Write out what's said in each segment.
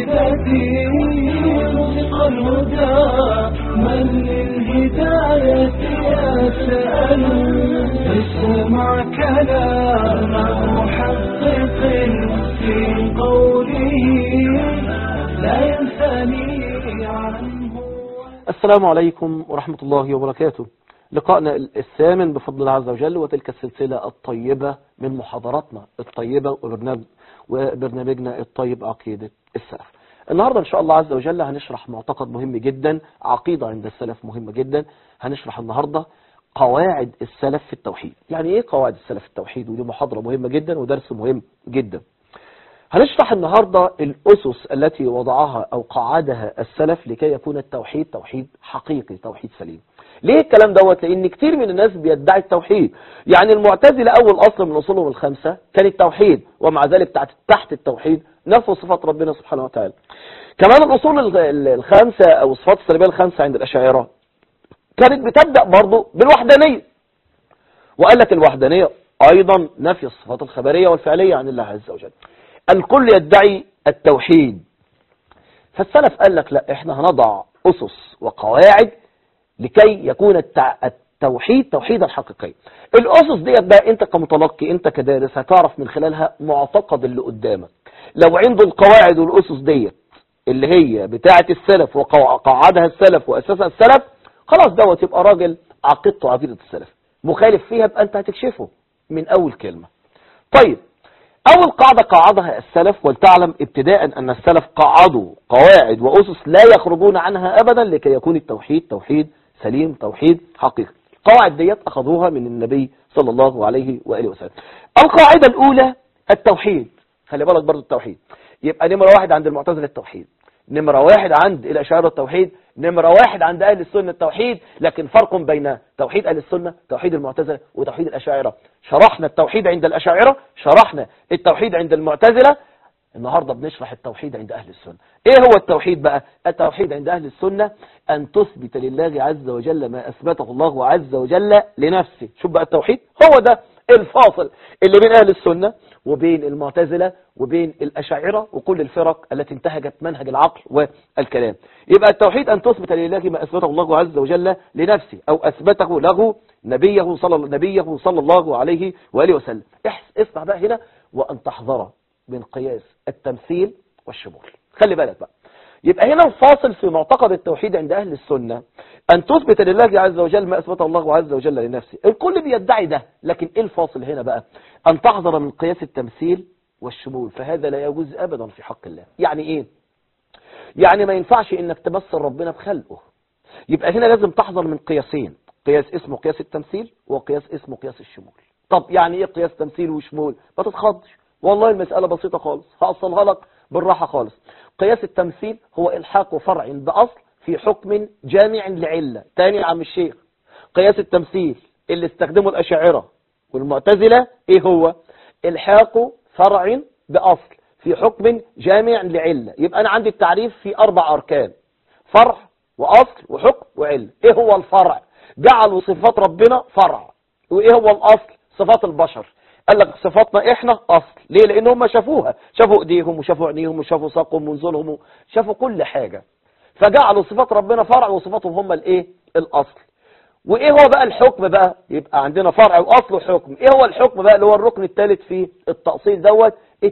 بديل الهدى من للهداية يسأل اسمع كلام محقق في قوله لا ينثني عنه السلام عليكم ورحمة الله وبركاته لقائنا الثامن بفضل الله عز وجل وتلك السلسلة الطيبة من محاضراتنا الطيبة وبرنامج وبرنامجنا الطيب عقيدة السلف النهاردة إن شاء الله عز وجل هنشرح معتقد مهم جدا عقيدة عند السلف مهمة جدا هنشرح النهاردة قواعد السلف في التوحيد يعني ايه قواعد السلف في التوحيد ودي محاضرة مهمة جدا ودرس مهم جدا هنشرح النهاردة الأسس التي وضعها أو قعدها السلف لكي يكون التوحيد توحيد حقيقي توحيد سليم ليه الكلام دوت لأن كتير من الناس بيدعي التوحيد يعني المعتزلة أول أصل من أصولهم الخمسة كان التوحيد ومع ذلك تحت, تحت التوحيد نفوا صفات ربنا سبحانه وتعالى كمان الأصول الخمسة أو الصفات السلبية الخمسة عند الأشاعرة كانت بتبدأ برضه بالوحدانية وقال لك الوحدانية أيضا نفي الصفات الخبرية والفعلية عن الله عز وجل الكل يدعي التوحيد فالسلف قال لك لا احنا هنضع أسس وقواعد لكي يكون التوحيد توحيدا حقيقيا الأسس ديت بقى انت كمتلقي انت كدارس هتعرف من خلالها معتقد اللي قدامك لو عنده القواعد والأسس ديت اللي هي بتاعة السلف وقعدها السلف وأساسها السلف خلاص دوت يبقى راجل عقيدته عقيدة السلف مخالف فيها بقى انت هتكشفه من أول كلمة طيب أول قاعدة قاعدها السلف ولتعلم ابتداء أن السلف قعدوا قواعد وأسس لا يخرجون عنها أبدا لكي يكون التوحيد توحيد سليم توحيد حقيقي القواعد ديت أخذوها من النبي صلى الله عليه وآله وسلم القاعدة الأولى التوحيد خلي بالك برضو التوحيد يبقى نمرة واحد عند المعتزلة التوحيد نمرة واحد عند الأشاعرة التوحيد نمرة واحد عند أهل السنة التوحيد لكن فرق بين توحيد أهل السنة توحيد المعتزلة وتوحيد الأشاعرة شرحنا التوحيد عند الأشاعرة شرحنا التوحيد عند المعتزلة النهاردة بنشرح التوحيد عند أهل السنة إيه هو التوحيد بقى التوحيد عند أهل السنة أن تثبت لله عز وجل ما أثبته الله عز وجل لنفسه شوف بقى التوحيد هو ده الفاصل اللي بين أهل السنة وبين المعتزلة وبين الأشاعرة وكل الفرق التي انتهجت منهج العقل والكلام يبقى التوحيد أن تثبت لله ما أثبته الله عز وجل لنفسه أو أثبته له نبيه صلى, نبيه صلى الله عليه وآله وسلم اسمع بقى هنا وأن تحذر من قياس التمثيل والشمول خلي بالك بقى يبقى هنا الفاصل في معتقد التوحيد عند أهل السنة أن تثبت لله عز وجل ما أثبت الله عز وجل لنفسه الكل بيدعي ده لكن إيه الفاصل هنا بقى أن تحذر من قياس التمثيل والشمول فهذا لا يجوز أبدا في حق الله يعني إيه يعني ما ينفعش إنك تمثل ربنا بخلقه يبقى هنا لازم تحذر من قياسين قياس اسمه قياس التمثيل وقياس اسمه قياس الشمول طب يعني إيه قياس تمثيل وشمول ما تتخضش والله المسألة بسيطة خالص هأصلها لك بالراحة خالص قياس التمثيل هو إلحاق فرع بأصل في حكم جامع لعلة تاني يا عم الشيخ قياس التمثيل اللي استخدمه الأشاعرة والمعتزلة إيه هو إلحاق فرع بأصل في حكم جامع لعلة يبقى أنا عندي التعريف في أربع أركان فرع وأصل وحكم وعلة إيه هو الفرع جعلوا صفات ربنا فرع وإيه هو الأصل صفات البشر قال لك صفاتنا احنا اصل ليه لان هم شافوها شافوا ايديهم وشافوا عينيهم وشافوا ساقهم ونزولهم شافوا كل حاجة فجعلوا صفات ربنا فرع وصفاتهم هم الايه الاصل وايه هو بقى الحكم بقى يبقى عندنا فرع واصل وحكم ايه هو الحكم بقى اللي هو الركن الثالث في التأصيل دوت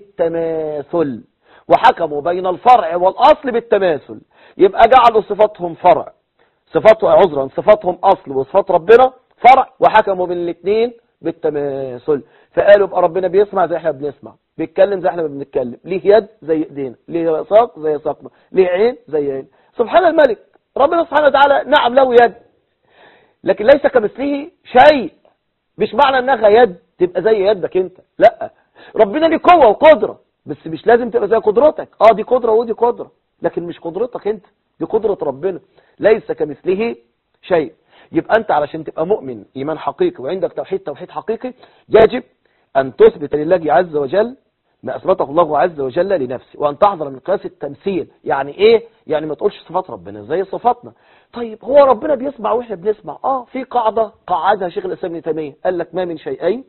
التماثل وحكموا بين الفرع والاصل بالتماثل يبقى جعلوا صفاتهم فرع صفات عذرا صفاتهم اصل وصفات ربنا فرع وحكموا بين الاثنين بالتماثل فقالوا يبقى ربنا بيسمع زي احنا بنسمع بيتكلم زي احنا بنتكلم ليه يد زي ايدينا ليه ساق زي ساقنا ليه عين زي عين سبحان الملك ربنا سبحانه وتعالى نعم له يد لكن ليس كمثله شيء مش معنى انها يد تبقى زي يدك انت لا ربنا ليه قوه وقدره بس مش لازم تبقى زي قدرتك اه دي قدره ودي قدره لكن مش قدرتك انت دي قدره ربنا ليس كمثله شيء يبقى أنت علشان تبقى مؤمن إيمان حقيقي وعندك توحيد توحيد حقيقي يجب أن تثبت لله عز وجل ما أثبته الله عز وجل لنفسه وأن تحذر من قياس التمثيل يعني إيه؟ يعني ما تقولش صفات ربنا زي صفاتنا طيب هو ربنا بيسمع وإحنا بنسمع آه في قاعدة قعدها شيخ الإسلام ابن تيمية قال لك ما من شيئين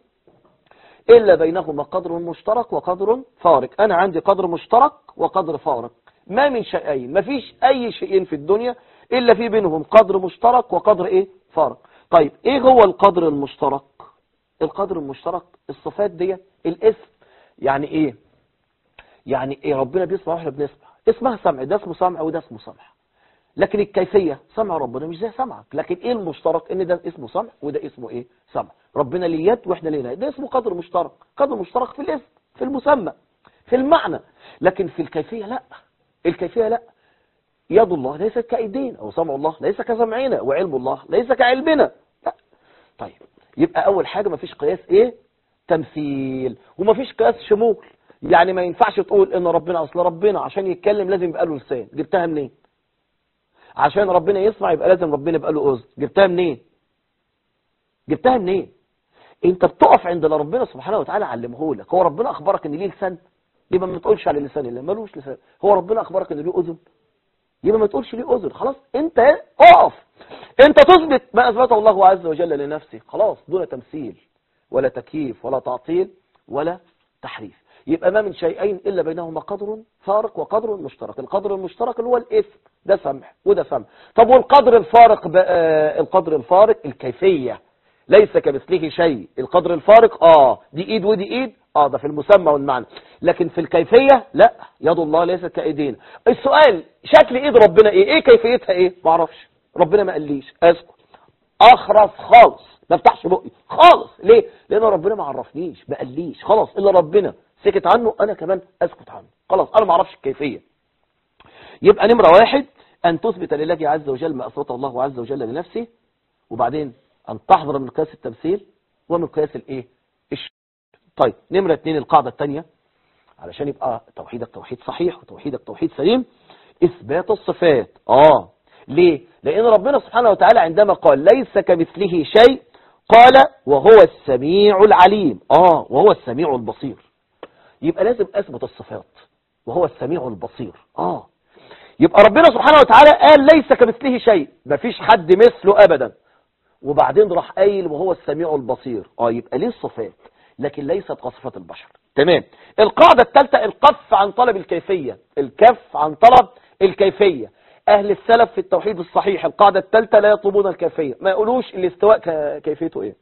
إلا بينهما قدر مشترك وقدر فارق أنا عندي قدر مشترك وقدر فارق ما من شيئين ما فيش اي شيئين في الدنيا الا في بينهم قدر مشترك وقدر ايه فارق طيب ايه هو القدر المشترك القدر المشترك الصفات دي الاسم يعني ايه يعني ايه ربنا بيسمع واحنا بنسمع اسمها سمع ده اسمه سمع وده اسمه سمع لكن الكيفية سمع ربنا مش زي سمعك لكن ايه المشترك ان ده اسمه سمع وده اسمه ايه سمع ربنا ليه يد واحنا لينا يد. ده اسمه قدر مشترك قدر مشترك في الاسم في المسمى في المعنى لكن في الكيفية لا الكيفية لا يد الله ليست كايدين او سمع الله ليس كسمعنا وعلم الله ليس كعلمنا لا طيب يبقى اول حاجة مفيش قياس ايه تمثيل ومفيش قياس شمول يعني ما ينفعش تقول ان ربنا اصل ربنا عشان يتكلم لازم يبقى له لسان جبتها منين عشان ربنا يسمع يبقى لازم ربنا يبقى له اذن جبتها منين جبتها منين انت بتقف عند اللي ربنا سبحانه وتعالى علمه لك هو ربنا اخبرك ان ليه لسان يبقى ما تقولش على لسان الله ملوش لسان هو ربنا اخبرك ان ليه اذن يبقى ما تقولش ليه اذن خلاص انت اقف انت تثبت ما اثبته الله عز وجل لنفسه خلاص دون تمثيل ولا تكييف ولا تعطيل ولا تحريف يبقى ما من شيئين إلا بينهما قدر فارق وقدر مشترك القدر المشترك اللي هو الاسم ده سمع وده سمع طب والقدر الفارق بقى القدر الفارق الكيفية ليس كمثله شيء القدر الفارق اه دي ايد ودي ايد اه ده في المسمى والمعنى لكن في الكيفية لا يد الله ليست كايدينا السؤال شكل ايد ربنا ايه ايه كيفيتها ايه ما اعرفش ربنا ما قاليش اسكت اخرس خالص ما افتحش بقي خالص ليه لان ربنا ما عرفنيش ما قاليش خلاص الا ربنا سكت عنه انا كمان اسكت عنه خلاص انا ما اعرفش الكيفيه يبقى نمره واحد ان تثبت لله عز وجل ما اثبته الله عز وجل لنفسه وبعدين ان تحضر من قياس التمثيل ومن قياس الايه الش... طيب نمره اتنين القاعده الثانيه علشان يبقى توحيدك توحيد صحيح وتوحيدك توحيد سليم اثبات الصفات اه ليه لان ربنا سبحانه وتعالى عندما قال ليس كمثله شيء قال وهو السميع العليم اه وهو السميع البصير يبقى لازم اثبت الصفات وهو السميع البصير اه يبقى ربنا سبحانه وتعالى قال ليس كمثله شيء مفيش حد مثله ابدا وبعدين راح قايل وهو السميع البصير اه يبقى ليه الصفات لكن ليست كصفات البشر تمام القاعدة الثالثة القف عن طلب الكيفية الكف عن طلب الكيفية اهل السلف في التوحيد الصحيح القاعدة الثالثة لا يطلبون الكيفية ما يقولوش الاستواء كيفيته ايه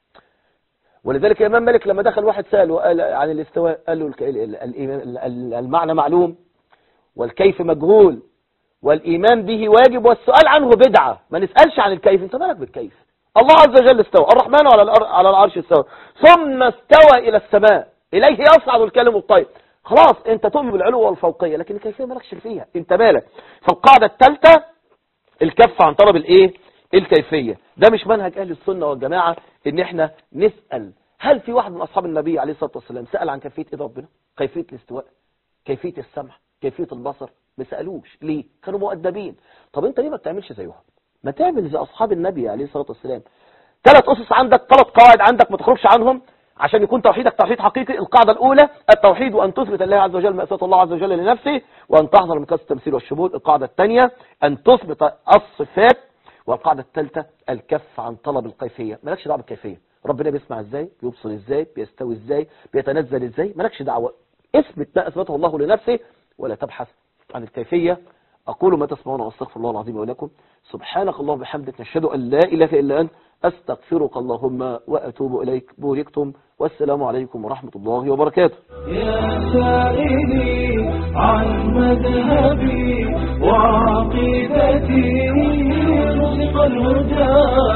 ولذلك الإمام مالك لما دخل واحد سأله قال عن الاستواء قال له المعنى معلوم والكيف مجهول والإيمان به واجب والسؤال عنه بدعة ما نسألش عن الكيف انت مالك بالكيف الله عز وجل استوى الرحمن على على العرش استوى ثم استوى إلى السماء إليه يصعد الكلم الطيب خلاص انت تؤمن بالعلو والفوقية لكن الكيفية مالكش فيها انت مالك فالقاعدة الثالثة الكف عن طلب الايه الكيفية ده مش منهج اهل السنة والجماعة ان احنا نسأل هل في واحد من اصحاب النبي عليه الصلاة والسلام سأل عن كيفية ايد ربنا كيفية الاستواء كيفية السمع كيفية البصر ما سألوش ليه كانوا مؤدبين طب انت ليه ما بتعملش زيهم ما تعمل زي اصحاب النبي عليه الصلاة والسلام ثلاث اسس عندك ثلاث قواعد عندك ما تخرجش عنهم عشان يكون توحيدك توحيد حقيقي القاعدة الأولى التوحيد وأن تثبت الله عز وجل ما أثبت الله عز وجل لنفسه وأن تحضر من قصة التمثيل والشمول القاعدة الثانية أن تثبت الصفات والقاعدة الثالثة الكف عن طلب الكيفية مالكش دعوه بالكيفية ربنا بيسمع ازاي بيبصر ازاي بيستوي ازاي بيتنزل ازاي مالكش دعوة اثبت ما أثبته الله لنفسه ولا تبحث عن الكيفية أقول ما تسمعون واستغفر الله العظيم ولكم سبحانك اللهم وبحمدك نشهد أن لا إله إلا أنت أستغفرك اللهم وأتوب إليك بوركتم والسلام عليكم ورحمة الله وبركاته يا سائلي عن مذهبي وعقيدتي رزق الهدى